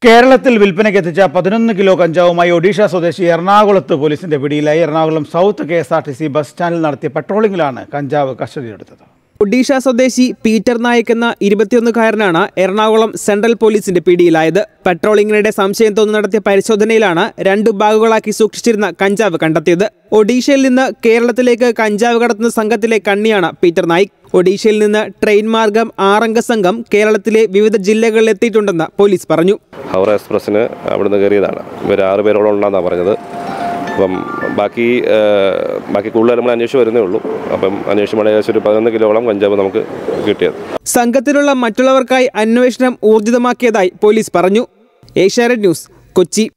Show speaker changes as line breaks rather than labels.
കേരളത്തിൽ വിൽപ്പനയ്ക്ക് എത്തിച്ച പതിനൊന്ന് കിലോ കഞ്ചാവുമായി ഒഡീഷ സ്വദേശി എറണാകുളത്ത് പോലീസിന്റെ പിടിയിലായി Ernakulam south K S R T C bus സ്റ്റാൻഡിൽ നടത്തിയ പെട്രോളിംഗിലാണ് കഞ്ചാവ് കസ്റ്റഡിയിലെടുത്തത്
ഒഡീഷ സ്വദേശി പീറ്റർ നായക് എന്ന ഇരുപത്തിയൊന്നുകാരനാണ് എറണാകുളം സെൻട്രൽ പോലീസിന്റെ പിടിയിലായത് പെട്രോളിംഗിനിടെ സംശയം തോന്നി നടത്തിയ പരിശോധനയിലാണ് രണ്ട് ബാഗുകളാക്കി സൂക്ഷിച്ചിരുന്ന കഞ്ചാവ് കണ്ടെത്തിയത് ഒഡീഷയിൽ നിന്ന് കേരളത്തിലേക്ക് കഞ്ചാവ് കടത്തുന്ന സംഘത്തിലെ കണ്ണിയാണ് പീറ്റർ നായിക് ഒഡീഷയിൽ നിന്ന് ട്രെയിൻ മാർഗം ആറംഗ സംഘം കേരളത്തിലെ വിവിധ ജില്ലകളിൽ എത്തിയിട്ടുണ്ടെന്ന് പോലീസ് പറഞ്ഞു
ഹൗറ എക്സ്പ്രസ്സിന് അവിടുന്ന് കയറിയതാണ് ഇവർ ആറ് പേരോളം ഉണ്ടെന്നാണ് പറഞ്ഞത് അപ്പം ബാക്കി ആ, ബാക്കി കൂടുതൽ നമ്മൾ അന്വേഷിച്ച് വരുന്നേ ഉള്ളൂ അപ്പം അന്വേഷിച്ചുമ്പോൾ ഏകദേശം ഒരു പതിനൊന്ന് കിലോളം കഞ്ചാവ് നമുക്ക് കിട്ടിയത്
സംഘത്തിലുള്ള മറ്റുള്ളവർക്കായി അന്വേഷണം ഊർജിതമാക്കിയതായി പോലീസ് പറഞ്ഞു ഏഷ്യാനെറ്റ് ന്യൂസ് കൊച്ചി